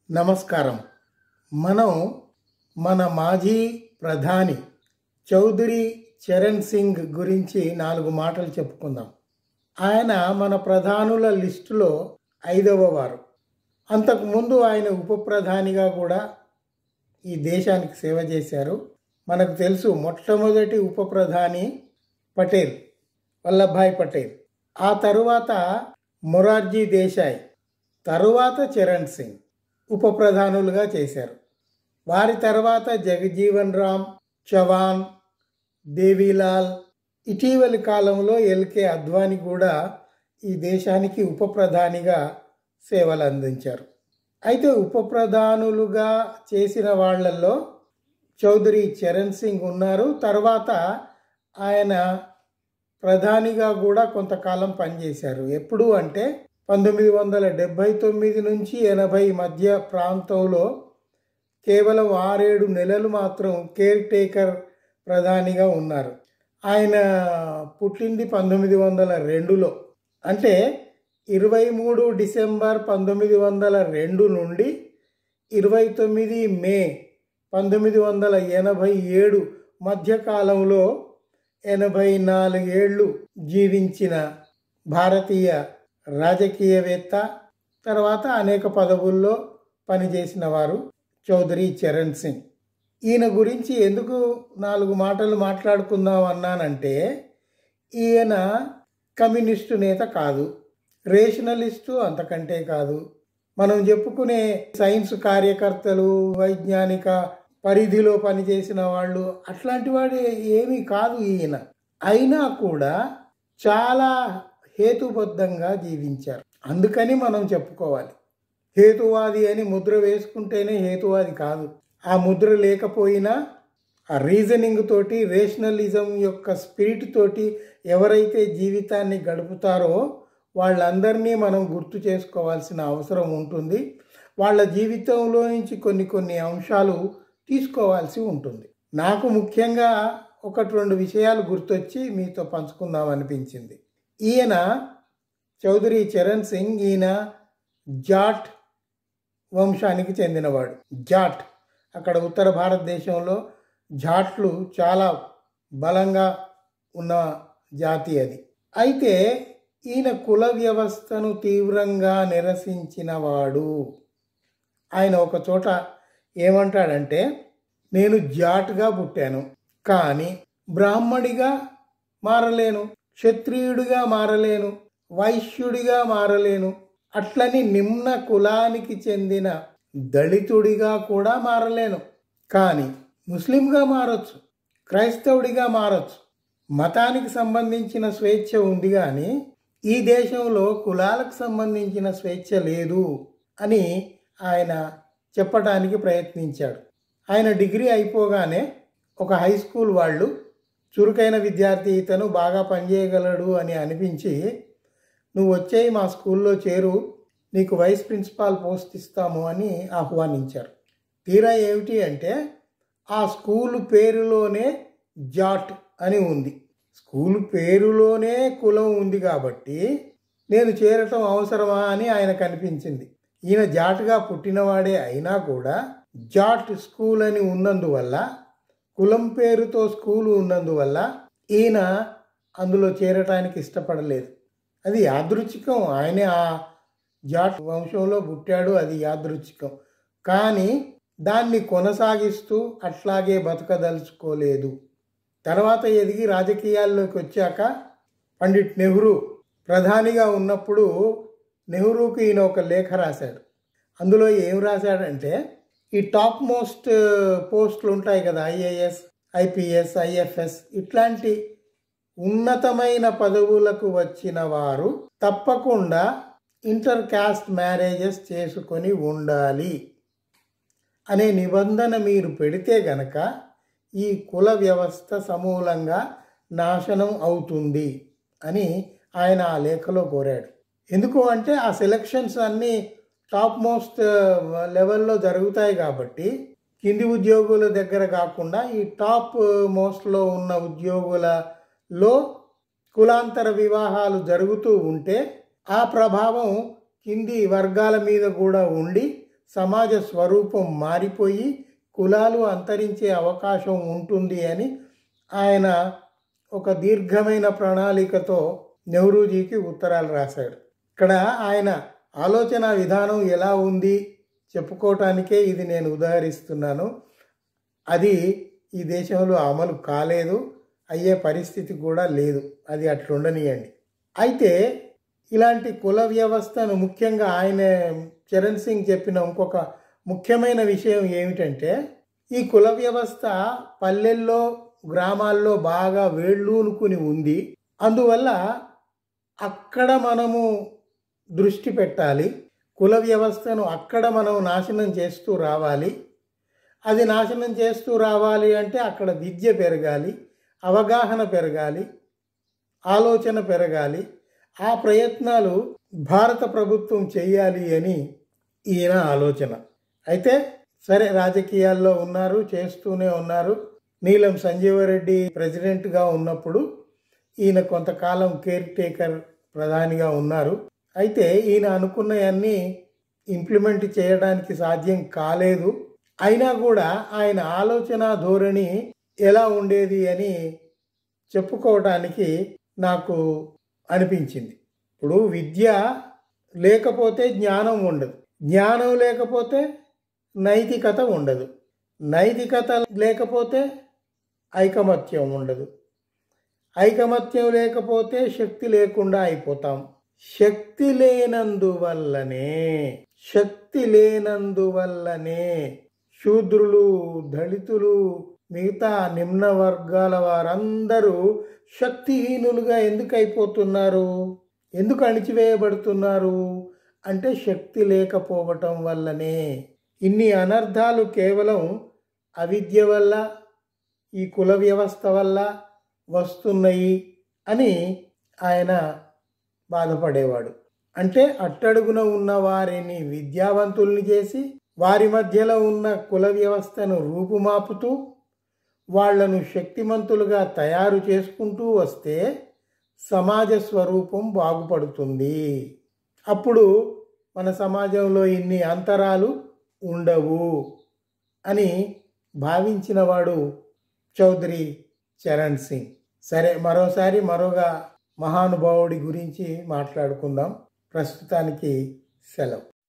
నమస్కారం మనం మన మాజీ ప్రధాని చౌదరి చరణ్ సింగ్ గురించి నాలుగు మాటలు చెప్పుకుందాం ఆయన మన ప్రధానుల లిస్టులో ఐదవ వారు అంతకుముందు ఆయన ఉప ప్రధానిగా కూడా ఈ దేశానికి సేవ చేశారు మనకు తెలుసు మొట్టమొదటి ఉప ప్రధాని పటేల్ వల్లభాయ్ పటేల్ ఆ తరువాత మొరార్జీ దేశాయ్ తరువాత చరణ్ సింగ్ ఉప ప్రధానులుగా చేశారు వారి తర్వాత జగజీవన్ రామ్ చవాన్ దేవీలాల్ ఇటీవలి కాలంలో ఎల్కే అద్వాని కూడా ఈ దేశానికి ఉప ప్రధానిగా సేవలు అందించారు అయితే ఉప ప్రధానులుగా చేసిన వాళ్ళల్లో చౌదరి చరణ్ సింగ్ ఉన్నారు తర్వాత ఆయన ప్రధానిగా కూడా కొంతకాలం పనిచేశారు ఎప్పుడు అంటే పంతొమ్మిది వందల డెబ్భై తొమ్మిది నుంచి ఎనభై మధ్య ప్రాంతంలో కేవలం ఆరేడు నెలలు మాత్రం కేర్ టేకర్ ప్రధానిగా ఉన్నారు ఆయన పుట్టింది పంతొమ్మిది వందల రెండులో అంటే ఇరవై మూడు డిసెంబర్ పంతొమ్మిది వందల రెండు నుండి ఇరవై తొమ్మిది మే పంతొమ్మిది వందల ఎనభై ఏడు మధ్యకాలంలో ఎనభై నాలుగేళ్లు జీవించిన భారతీయ రాజకీయవేత్త తర్వాత అనేక పదవుల్లో పనిచేసిన వారు చౌదరి చరణ్ సింగ్ ఈయన గురించి ఎందుకు నాలుగు మాటలు మాట్లాడుకుందాం అన్నానంటే ఈయన కమ్యూనిస్టు నేత కాదు రేషనలిస్టు అంతకంటే కాదు మనం చెప్పుకునే సైన్స్ కార్యకర్తలు వైజ్ఞానిక పరిధిలో పనిచేసిన వాళ్ళు అట్లాంటి వాడు ఏమీ కాదు ఈయన అయినా కూడా చాలా హేతుబద్ధంగా జీవించారు అందుకని మనం చెప్పుకోవాలి హేతువాది అని ముద్ర వేసుకుంటేనే హేతువాది కాదు ఆ ముద్ర లేకపోయినా ఆ రీజనింగ్ తోటి రేషనలిజం యొక్క స్పిరిట్ తోటి ఎవరైతే జీవితాన్ని గడుపుతారో వాళ్ళందరినీ మనం గుర్తు చేసుకోవాల్సిన అవసరం ఉంటుంది వాళ్ళ జీవితంలో నుంచి కొన్ని కొన్ని అంశాలు తీసుకోవాల్సి ఉంటుంది నాకు ముఖ్యంగా ఒకటి రెండు విషయాలు గుర్తొచ్చి మీతో పంచుకుందాం అనిపించింది ఈయన చౌదరి చరణ్ సింగ్ ఈయన జాట్ వంశానికి చెందినవాడు జాట్ అక్కడ ఉత్తర భారతదేశంలో జాట్లు చాలా బలంగా ఉన్న జాతి అది అయితే ఈయన కుల వ్యవస్థను తీవ్రంగా నిరసించినవాడు ఆయన ఒక చోట ఏమంటాడంటే నేను జాట్గా పుట్టాను కానీ బ్రాహ్మడిగా మారలేను క్షత్రియుడిగా మారలేను వైశ్యుడిగా మారలేను అట్లని నిమ్న కులానికి చెందిన దళితుడిగా కూడా మారలేను కానీ ముస్లింగా మారచ్చు క్రైస్తవుడిగా మారచ్చు మతానికి సంబంధించిన స్వేచ్ఛ ఉంది కానీ ఈ దేశంలో కులాలకు సంబంధించిన స్వేచ్ఛ లేదు అని ఆయన చెప్పడానికి ప్రయత్నించాడు ఆయన డిగ్రీ అయిపోగానే ఒక హై స్కూల్ వాళ్ళు చురుకైన విద్యార్థి ఇతను బాగా పనిచేయగలడు అని అనిపించి నువ్వు వచ్చేయి మా స్కూల్లో చేరు నీకు వైస్ ప్రిన్సిపాల్ పోస్ట్ ఇస్తాము అని ఆహ్వానించారు తీరా ఏమిటి అంటే ఆ స్కూల్ పేరులోనే జాట్ అని ఉంది స్కూల్ పేరులోనే కులం ఉంది కాబట్టి నేను చేరటం అవసరమా అని ఆయనకు అనిపించింది ఈయన జాట్గా పుట్టినవాడే అయినా కూడా జాట్ స్కూల్ అని ఉన్నందువల్ల కులం పేరుతో స్కూలు ఉన్నందువల్ల ఈయన అందులో చేరటానికి ఇష్టపడలేదు అది యాదృచ్ఛికం ఆయనే ఆ జాట్ వంశంలో పుట్టాడు అది యాదృచ్ఛికం కానీ దాన్ని కొనసాగిస్తూ అట్లాగే బతకదలుచుకోలేదు తర్వాత ఎదిగి రాజకీయాల్లోకి వచ్చాక పండిట్ నెహ్రూ ప్రధానిగా ఉన్నప్పుడు నెహ్రూకి ఈయన ఒక లేఖ రాశాడు అందులో ఏం రాశాడంటే ఈ టాప్ మోస్ట్ పోస్టులు ఉంటాయి కదా ఐఏఎస్ ఐపీఎస్ ఐఎఫ్ఎస్ ఇట్లాంటి ఉన్నతమైన పదవులకు వచ్చిన వారు తప్పకుండా ఇంటర్ క్యాస్ట్ మ్యారేజెస్ చేసుకొని ఉండాలి అనే నిబంధన మీరు పెడితే గనక ఈ కుల వ్యవస్థ సమూలంగా నాశనం అవుతుంది అని ఆయన ఆ లేఖలో కోరాడు ఎందుకు అంటే ఆ సెలక్షన్స్ అన్నీ టాప్ మోస్ట్ లెవెల్లో జరుగుతాయి కాబట్టి కింది ఉద్యోగుల దగ్గర కాకుండా ఈ టాప్ మోస్ట్లో ఉన్న ఉద్యోగులలో కులాంతర వివాహాలు జరుగుతూ ఉంటే ఆ ప్రభావం కింది వర్గాల మీద కూడా ఉండి సమాజ స్వరూపం మారిపోయి కులాలు అంతరించే అవకాశం ఉంటుంది అని ఆయన ఒక దీర్ఘమైన ప్రణాళికతో నెహ్రూజీకి ఉత్తరాలు రాశాడు ఇక్కడ ఆయన ఆలోచన విధానం ఎలా ఉంది చెప్పుకోవటానికే ఇది నేను ఉదాహరిస్తున్నాను అది ఈ దేశంలో అమలు కాలేదు అయ్యే పరిస్థితి కూడా లేదు అది అట్లుండనియండి అయితే ఇలాంటి కుల వ్యవస్థను ముఖ్యంగా ఆయన చరణ్ సింగ్ చెప్పిన ఇంకొక ముఖ్యమైన విషయం ఏమిటంటే ఈ కుల వ్యవస్థ పల్లెల్లో గ్రామాల్లో బాగా వేళ్ళూనుకుని ఉంది అందువల్ల అక్కడ మనము దృష్టి పెట్టాలి కుల వ్యవస్థను అక్కడ మనం నాశనం చేస్తూ రావాలి అది నాశనం చేస్తూ రావాలి అంటే అక్కడ విద్య పెరగాలి అవగాహన పెరగాలి ఆలోచన పెరగాలి ఆ ప్రయత్నాలు భారత ప్రభుత్వం చేయాలి అని ఈయన ఆలోచన అయితే సరే రాజకీయాల్లో ఉన్నారు చేస్తూనే ఉన్నారు నీలం సంజీవరెడ్డి ప్రెసిడెంట్గా ఉన్నప్పుడు ఈయన కొంతకాలం కేర్ టేకర్ ప్రధానిగా ఉన్నారు అయితే ఈయన అనుకున్నవన్నీ ఇంప్లిమెంట్ చేయడానికి సాధ్యం కాలేదు అయినా కూడా ఆయన ఆలోచన ధోరణి ఎలా ఉండేది అని చెప్పుకోవడానికి నాకు అనిపించింది ఇప్పుడు విద్య లేకపోతే జ్ఞానం ఉండదు జ్ఞానం లేకపోతే నైతికత ఉండదు నైతికత లేకపోతే ఐకమత్యం ఉండదు ఐకమత్యం లేకపోతే శక్తి లేకుండా అయిపోతాం శక్తి లేనందువల్లనే శక్తి లేనందువల్లనే శూద్రులు దళితులు మిగతా నిమ్న వర్గాల వారందరూ శక్తిహీనులుగా ఎందుకు అయిపోతున్నారు ఎందుకు అణిచివేయబడుతున్నారు అంటే శక్తి లేకపోవటం వల్లనే ఇన్ని అనర్థాలు కేవలం అవిద్య వల్ల ఈ కుల వ్యవస్థ వల్ల వస్తున్నాయి అని ఆయన బాధపడేవాడు అంటే అట్టడుగున ఉన్న వారిని విద్యావంతుల్ని చేసి వారి మధ్యలో ఉన్న కుల వ్యవస్థను రూపుమాపుతూ వాళ్లను శక్తిమంతులుగా తయారు చేసుకుంటూ వస్తే సమాజ స్వరూపం బాగుపడుతుంది అప్పుడు మన సమాజంలో ఇన్ని అంతరాలు ఉండవు అని భావించినవాడు చౌదరి చరణ్ సింగ్ సరే మరోసారి మరోగా మహానుభావుడి గురించి మాట్లాడుకుందాం ప్రస్తుతానికి సెలవు